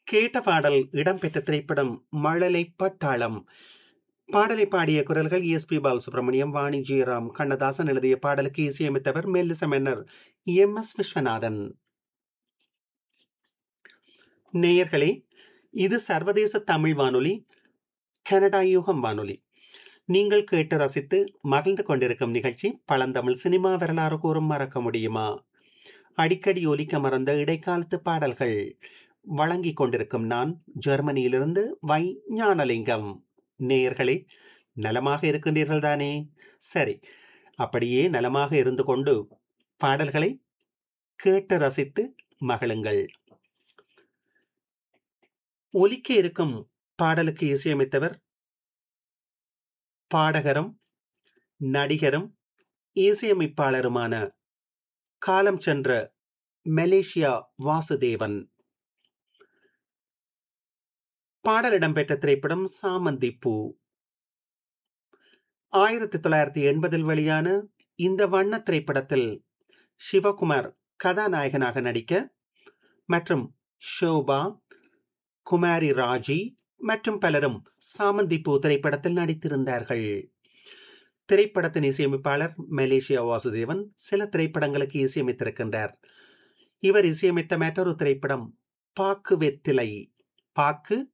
கேட்ட பாடல் இடம்பெற்ற திரைப்படம் மழலை பட்டாளம் பாடலை பாடிய குரல்கள் எஸ் பி பாலசுப்ரமணியம் வாணி ஜெயராம் கண்ணதாசன் எழுதிய பாடலுக்கு இசையமைத்தவர் மெல்லிச மன்னர் எம் எஸ் விஸ்வநாதன் நேயர்களே இது சர்வதேச தமிழ் வானொலி கனடா யூகம் வானொலி நீங்கள் கேட்டு ரசித்து மகிழ்ந்து கொண்டிருக்கும் நிகழ்ச்சி பழந்தமிழ் சினிமா வரலாறு கூறும் மறக்க முடியுமா அடிக்கடி ஒலிக்க மறந்த இடைக்காலத்து பாடல்கள் வழங்கிக் கொண்டிருக்கும் நான் ஜெர்மனியிலிருந்து வை ஞானலிங்கம் நேயர்களே நலமாக இருக்கின்றீர்கள் தானே சரி அப்படியே நலமாக இருந்து கொண்டு பாடல்களை கேட்டு ரசித்து மகிழுங்கள் ஒலிக்க இருக்கும் பாடலுக்கு இசையமைத்தவர் பாடகரும் நடிகரும் இசையமைப்பாளருமான காலம் சென்ற மலேசியா வாசுதேவன் பாடல் இடம்பெற்ற திரைப்படம் சாமந்தி பூ ஆயிரத்தி தொள்ளாயிரத்தி எண்பதில் வெளியான இந்த வண்ண திரைப்படத்தில் சிவகுமார் கதாநாயகனாக நடிக்க மற்றும் ஷோபா குமாரி ராஜி மற்றும் பலரும் சாமந்தி பூ திரைப்படத்தில் நடித்திருந்தார்கள் திரைப்படத்தின் இசையமைப்பாளர் மலேசியா வாசுதேவன் சில திரைப்படங்களுக்கு இசையமைத்திருக்கின்றார் இவர் இசையமைத்த மற்றொரு திரைப்படம் பாக்கு வெத்திலை பாக்கு